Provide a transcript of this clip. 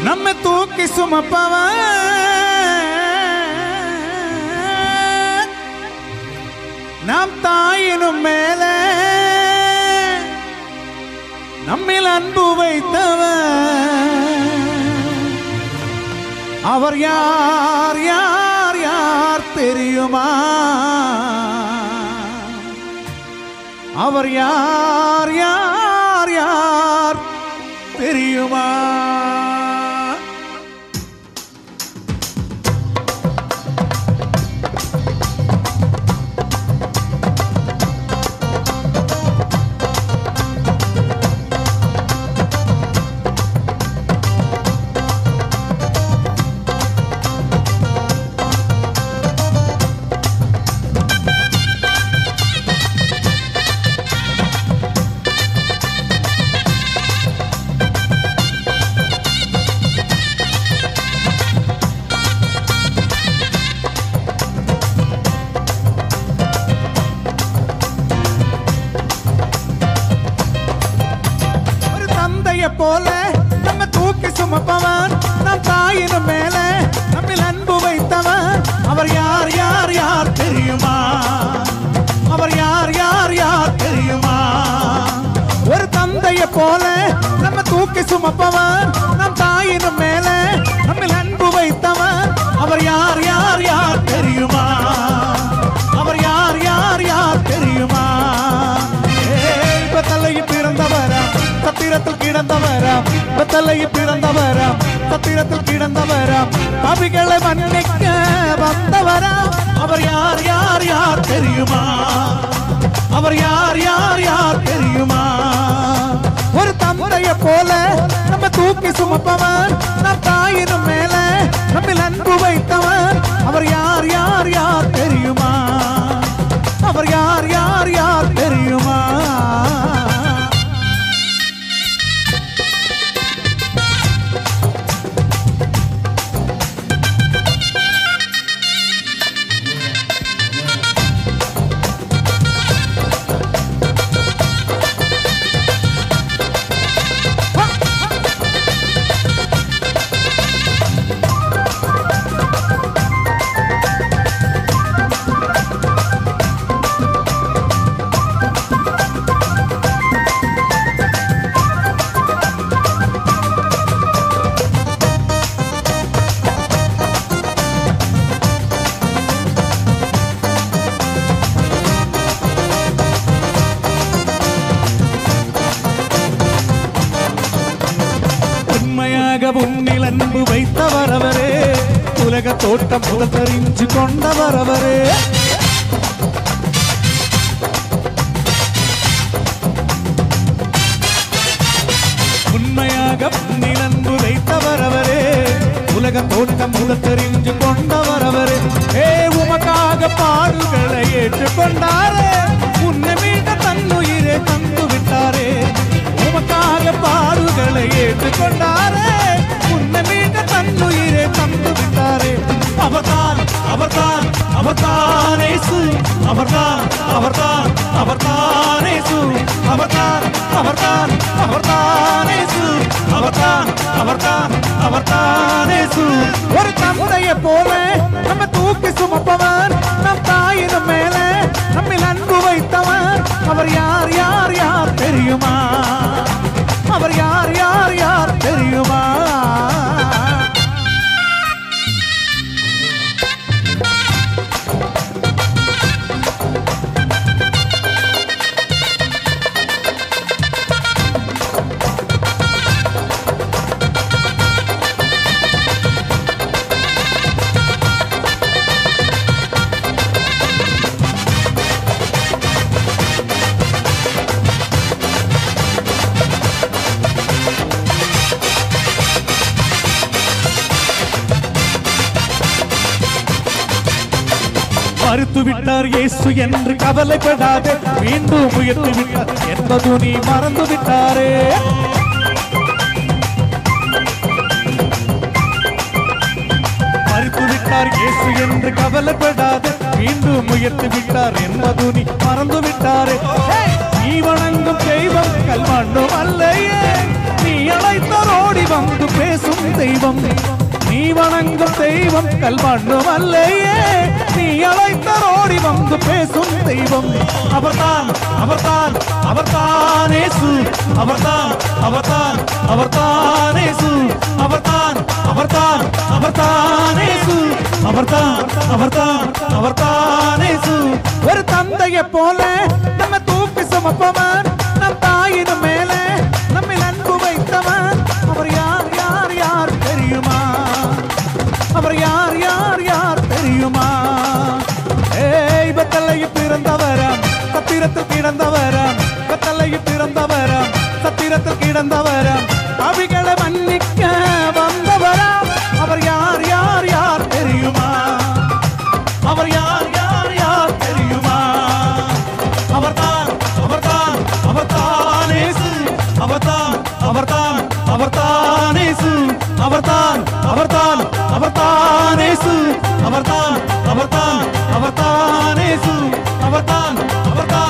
நம்ம தூக்கி சுமப்பவன் நாம் தாயினும் மேலே நம்மில் அன்பு வைத்தவன் அவர் யார் யார் யார் தெரியுமா அவர் யார் யார் யார் தெரியுமா ஒரு தந்தைய போல நம்ம தூக்கி சுமப்பவன் நம் தாயினும் மேல நம்மில் அன்பு வைத்தவன் அவர் யார் யார் யார் தெரியுமா அவர் யார் யார் யார் தெரியுமா ஒரு தந்தைய போல நம்ம தூக்கி சுமப்பவன் நம் தாயினும் மேல நம்மில் அன்பு வைத்தவன் அவர் யார் யார் யார் தெரியுமா அவர் யார் யார் யார் தெரியுமா ஏய், பெத்தலையில் பிறந்தவராம் சத்திரத்தில் கிடந்தவராம் பெத்தலையில் பிறந்தவராம் சத்திரத்தில் கிடந்தவராம் பாவிகளை மன்னிக்க வந்தவராம் அவர் யார் யார் யார் தெரியுமா அவர் யார் யார் யார் தெரியுமா ஒரு தந்தைய போல நம்ம தூக்கி சுமப்பவன் நம் தாயினும் மேல நம்மில் அன்பு வைத்தவன் அவர் யார் யார் யார் தெரியுமா அவர் யார் யார் யார் தெரியுமா உண்மையாக உன்னில் அன்பு வைத்தவர் அவரே உலக தோட்டம் முதல் தெரிஞ்சு கொண்டவர் அவரே உண்மையாக உன்னில் அன்பு வைத்தவர் அவரே உலக தோட்டம் முதல் தெரிஞ்சு கொண்டவர் அவரே ஏ உமக்காக பாடுகளை ஏற்றுக்கொண்டாரே உன்னை மீட்ட தன்னுயிரை தந்து விட்டாரே உமக்காக பாடுகளை ஏற்றுக்கொண்டாரே உன்னை மீட்ட தன்னுயிரை தந்து விட்டாரே அவர்தான் அவர்தான் அவர்தான் இயேசு அவர்தான் அவர்தான் அவர்தான் இயேசு அவர்தான் அவர்தான் அவர்தான் இயேசு அவர்தான் அவர்தான் அவர்தான் இயேசு ஒரு தந்தைய போல நம்ம தூக்கி சுமப்பவர் நம் தாயினும் மேல நம்மில் அன்பு வைத்தவர் அவர் யார் யார் யார் தெரியுமா அவர் யார் யார் யார் தெரியுமா மறுத்து விட்டார் இயேசு என்று கவலைப்படாதே மீண்டும் உயர்த்து விட்டார் என்பது நீ மறந்து விட்டாரே மறுத்து விட்டார் இயேசு என்று கவலைப்படாதே மீண்டும் உயர்த்து விட்டார் என்பது நீ மறந்து விட்டாரே நீ வணங்கும் தெய்வம் கல்மண்ணும் அல்லையே நீ அழைத்தரோடி வந்து பேசும் தெய்வம் தெய்வம் நீ வணங்கும் தெய்வம் கல்மண்ணும் அல்லையே நீ அழைத்தரோடி வந்து பேசும் தெய்வம் அவர்தான் அவர்தான் அவர்தான் இயேசு அவர்தான் அவர்தான் அவர்தான் இயேசு அவர்தான் அவர்தான் அவர்தான் இயேசு அவர்தான் அவர்தான் அவர்தான் இயேசு ஒரு தந்தையை போல நம்ம தூக்கி சுமப்பவன் நம் தாயினும் மேலே நம்மில் அன்பு வைத்தவன் அவர் யார் யார் யார் தெரியுமா அவர் யார் யார் யார் தெரியுமா ஏய் பத்தலையில் பிறந்தவரம் சத்திரத்தில் கிடந்தவரம் பத்தலையில் பிறந்தவரம் சத்திரத்தில் கிடந்தவரம் அவிகளை மன்னிக்க வந்தவரம் அவர் யார் யார் யார் தெரியுமா அவர் யார் யார் யார் தெரியுமா அவர்தான் அவர்தான் அவர்தான் இயேசு அவர்தான் அவர்தான் அவர்தான் இயேசு அவர்தான் அவர்தான் அவர்தான் இயேசு அவர்தான் அவர்தான் அவர்தான் இயேசு அவர்தான் அவர்தான்